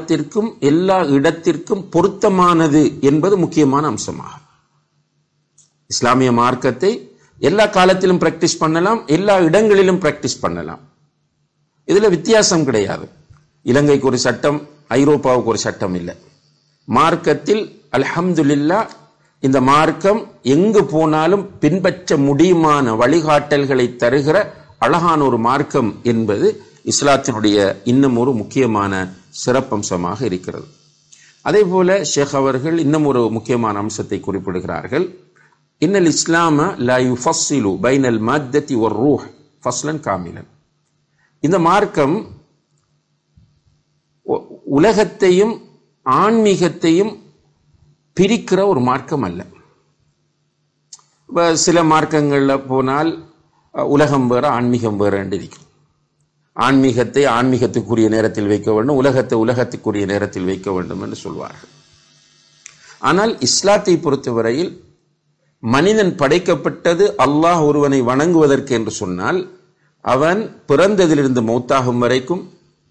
காலத்திற்கும் எல்லா இடத்திற்கும் பொருத்தமானது என்பது முக்கியமான அம்சமாகும் இஸ்லாமிய மார்க்கத்தை எல்லா காலத்திலும் பிராக்டிஸ் பண்ணலாம் எல்லா இடங்களிலும் பிராக்டிஸ் பண்ணலாம் இதுல வித்தியாசம் கிடையாது இலங்கைக்கு ஒரு சட்டம் ஐரோப்பாவுக்கு ஒரு சட்டம் இல்லை மார்க்கத்தில் அல்ஹம்துலில்லா இந்த மார்க்கம் எங்கு போனாலும் பின்பற்ற முடியுமான வழிகாட்டல்களை தருகிற அழகான ஒரு மார்க்கம் என்பது இஸ்லாத்தினுடைய இன்னும் ஒரு முக்கியமான சிறப்பம்சமாக இருக்கிறது அதே போல ஷேக் அவர்கள் இன்னும் ஒரு முக்கியமான அம்சத்தை குறிப்பிடுகிறார்கள் இன்னல் இஸ்லாம லா யுஃபஸ்ஸிலு பைனல் மத்தத்தி ஒரு ரூஹ் ஃபஸ்லன் காமிலன் இந்த மார்க்கம் உ- உலகத்தையும் ஆன்மீகத்தையும் பிரிக்கிற ஒரு மார்க்கம் அல்ல இப்ப சில மார்க்கங்கள்ல போனால் அஹ், உலகம் வேற ஆன்மீகம் வேற என்று இருக்கும் ஆன்மீகத்தை ஆன்மீகத்துக்குரிய நேரத்தில் வைக்க வேண்டும் உலகத்தை உலகத்துக்குரிய நேரத்தில் வைக்க வேண்டும் என்று சொல்வார்கள் ஆனால் இஸ்லாத்தை பொறுத்தவரையில் மனிதன் படைக்கப்பட்டது அல்லாஹ் ஒருவனை வணங்குவதற்கு என்று சொன்னால் அவன் பிறந்ததிலிருந்து மௌத்தாகும் வரைக்கும்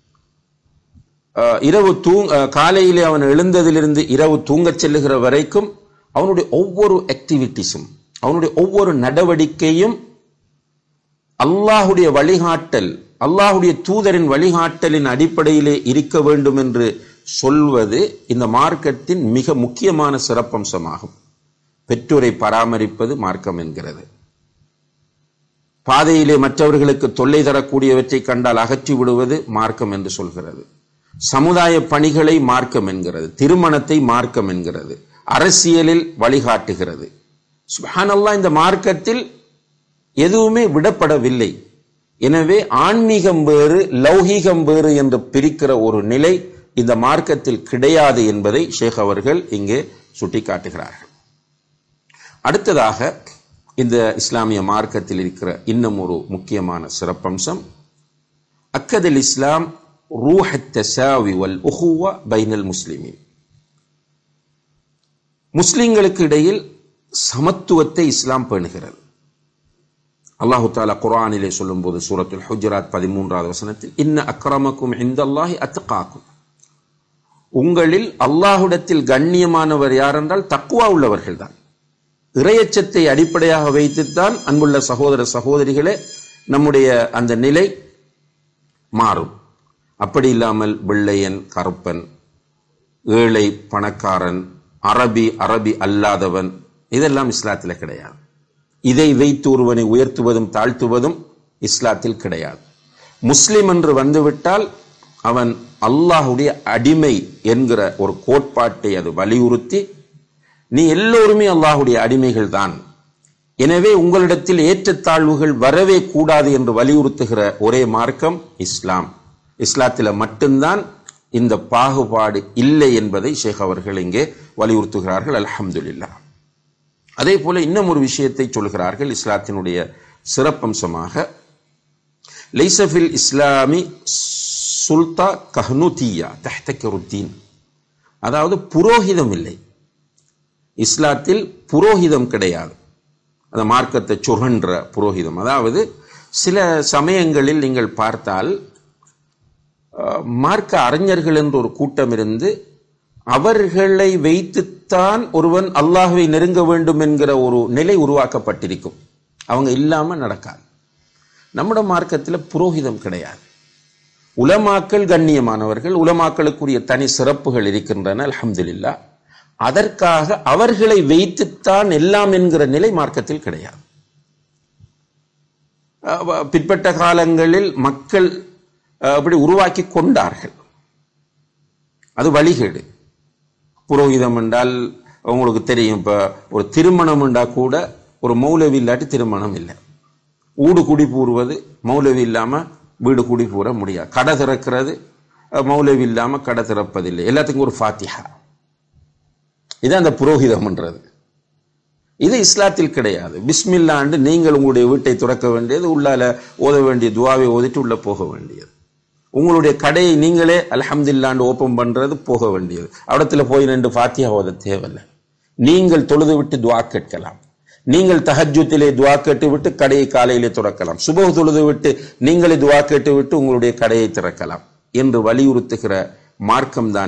அஹ், இரவு தூங் அஹ், காலையிலே அவன் எழுந்ததிலிருந்து இரவு தூங்கச் செல்லுகிற வரைக்கும் அவனுடைய ஒவ்வொரு ஆக்டிவிட்டிஸும் அவனுடைய ஒவ்வொரு நடவடிக்கையும் அல்லாஹுடைய வழிகாட்டல் அல்லாஹுடைய தூதரின் வழிகாட்டலின் அடிப்படையிலே இருக்க வேண்டும் என்று சொல்வது இந்த மார்க்கத்தின் மிக முக்கியமான சிறப்பம்சமாகும் பெற்றோரை பராமரிப்பது மார்க்கம் என்கிறது பாதையிலே மற்றவர்களுக்கு தொல்லை தரக்கூடியவற்றை கண்டால் அகற்றி விடுவது மார்க்கம் என்று சொல்கிறது சமுதாய பணிகளை மார்க்கம் என்கிறது திருமணத்தை மார்க்கம் என்கிறது அரசியலில் வழிகாட்டுகிறது சுப்ஹானல்லாஹ் இந்த மார்க்கத்தில் எதுவுமே விடப்படவில்லை எனவே ஆன்மீகம் வேறு லௌகீகம் வேறு என்று பிரிக்கிற ஒரு நிலை இந்த மார்க்கத்தில் கிடையாது என்பதை ஷேக் அவர்கள் இங்கே சுட்டிக்காட்டுகிறார்கள் அடுத்ததாக இந்த இஸ்லாமிய மார்க்கத்தில் இருக்கிற இன்னும் ஒரு முக்கியமான சிறப்பம்சம் அக்கதல் இஸ்லாம் ரூஹ் தசாவி வல் உஹுவா பைனல் முஸ்லிமின் முஸ்லிம்களுக்கு இடையில் சமத்துவத்தை இஸ்லாம் பேணுகிறது அல்லாஹு தாலா குர்ஆனிலே சொல்லும்போது சூரத்துல் ஹுஜராத் பதிமூன்றாவது வசனத்தில் இன்ன அக்ரமக்கும் இந்தல்லாஹி அத்காக்கும் உங்களில் அல்லாஹுடத்தில் கண்ணியமானவர் யார் என்றால் தக்குவா உள்ளவர்கள் தான் இறையச்சத்தை அடிப்படையாக வைத்துத்தான் அன்புள்ள சகோதர சகோதரிகளே நம்முடைய அந்த நிலை மாறும் அப்படி இல்லாமல் வெள்ளையன் கருப்பன் ஏழை பணக்காரன் அரபி அரபி அல்லாதவன் இதெல்லாம் இஸ்லாத்தில் கிடையாது இதை வைத்து ஒருவனை உயர்த்துவதும் தாழ்த்துவதும் இஸ்லாத்தில் கிடையாது முஸ்லிம் என்று வந்துவிட்டால் அவன் அல்லாஹுடைய அடிமை என்கிற ஒரு கோட்பாட்டை அது வலியுறுத்தி நீ எல்லோருமே அல்லாஹுடைய அடிமைகள் தான் எனவே உங்களிடத்தில் ஏற்றத்தாழ்வுகள் வரவே கூடாது என்று வலியுறுத்துகிற ஒரே மார்க்கம் இஸ்லாம் இஸ்லாத்தில் மட்டும்தான் இந்த பாகுபாடு இல்லை என்பதை ஷேக் அவர்கள் இங்கே வலியுறுத்துகிறார்கள் அல்ஹம்துலில்லாஹ் அதே போல இன்னும் ஒரு விஷயத்தை சொல்கிறார்கள் இஸ்லாத்தினுடைய சிறப்பம்சமாக லைசஃபில் இஸ்லாமி சுல்தா கஹ்னுதியா தஹ்தக்கருத்தீன் அதாவது புரோகிதம் இல்லை இஸ்லாத்தில் புரோகிதம் கிடையாது அந்த மார்க்கத்தை சுரன்ற புரோகிதம் அதாவது சில சமயங்களில் நீங்கள் பார்த்தால் அஹ், மார்க்க அறிஞர்கள் என்று ஒரு கூட்டம் இருந்து அவர்களை வைத்துத்தான் ஒருவன் அல்லாஹ்வை நெருங்க வேண்டும் என்கிற ஒரு நிலை உருவாக்கப்பட்டிருக்கும் அவங்க இல்லாம நடக்காது நம்முடைய மார்க்கத்தில் புரோகிதம் கிடையாது உலமாக்கள் கண்ணியமானவர்கள் உலமாக்களுக்குரிய தனி சிறப்புகள் இருக்கின்றன அல்ஹம்துலில்லா அதற்காக அவர்களை வைத்துத்தான் எல்லாம் என்கிற நிலை மார்க்கத்தில் கிடையாது அஹ் பிற்பட்ட காலங்களில் மக்கள் அஹ், அப்படி உருவாக்கி கொண்டார்கள் அது வழிகேடு புரோகிதம் என்றால் உங்களுக்கு தெரியும் இப்போ ஒரு திருமணம் என்றா கூட ஒரு மௌலவி இல்லாட்டி திருமணம் இல்லை ஊடு குடி பூர்வது மௌலவி இல்லாம வீடு குடி பூர முடியாது கடை திறக்கிறது அஹ், மௌலவி இல்லாம கடை திறப்பதில்லை எல்லாத்துக்கும் ஒரு ஃபாத்திஹா இது அந்த புரோகிதம்ன்றது இது இஸ்லாத்தில் கிடையாது பிஸ்மில்லாண்டு நீங்கள் உங்களுடைய வீட்டை துறக்க வேண்டியது உள்ளால ஓத வேண்டிய துவாவை ஓதிட்டு உள்ள போக வேண்டியது உங்களுடைய கடையை நீங்களே அல்ஹம்துலில்லாண்டு ஓபன் பண்றது போக வேண்டியது இடத்துல போய் நின்று ஃபாத்தியா ஓத தேவையில்லை நீங்கள் தொழுது விட்டு துவா கேட்கலாம் நீங்கள் தஹஜ்ஜுத்திலே துவா கேட்டு விட்டு கடையை காலையிலே துறக்கலாம் சுபஹ் தொழுது விட்டு நீங்களே துவா கேட்டு விட்டு உங்களுடைய கடையை திறக்கலாம் என்று வலியுறுத்துகிற மார்க்கம்தான்